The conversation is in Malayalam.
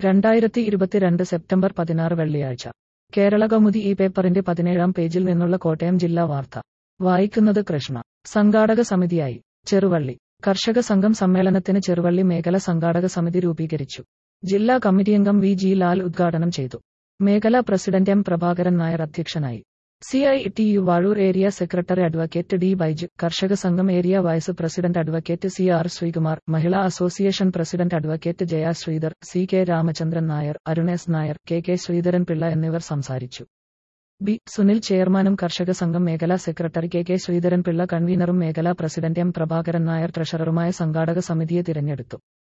രണ്ടായിരത്തി ഇരുപത്തിരണ്ട് സെപ്റ്റംബർ പതിനാറ് വെള്ളിയാഴ്ച കേരള കൗമുദി ഈ പേപ്പറിന്റെ പതിനേഴാം പേജിൽ നിന്നുള്ള കോട്ടയം ജില്ലാ വാർത്ത വായിക്കുന്നത് കൃഷ്ണ സംഘാടക സമിതിയായി ചെറുവള്ളി കർഷക സംഘം സമ്മേളനത്തിന് ചെറുവള്ളി മേഖല സംഘാടക സമിതി രൂപീകരിച്ചു ജില്ലാ കമ്മിറ്റിയംഗം വി ജി ലാൽ ഉദ്ഘാടനം ചെയ്തു മേഖലാ പ്രസിഡന്റ് എം പ്രഭാകരൻ നായർ അധ്യക്ഷനായി C I T U Vazhoor area secretary advocate D Baiju കർഷക സംഘം area vice president advocate C R Sreekumar Mahila association president advocate Jaya Sreedhar C K Ramachandran Nair Arunesh Nair K K Sreedharan Pillai എന്നിവർ സംസാരിച്ചു ബി സുനിൽ ചെയർമാനും കർഷക സംഘം മേഖലാ secretary K K Sreedharan Pillai കൺവീനറും മേഖലാ പ്രസിഡന്റ് എം പ്രഭാകരൻ നായർ ട്രഷററുമായ സംഘാടക സമിതിയെ തിരഞ്ഞെടുത്തു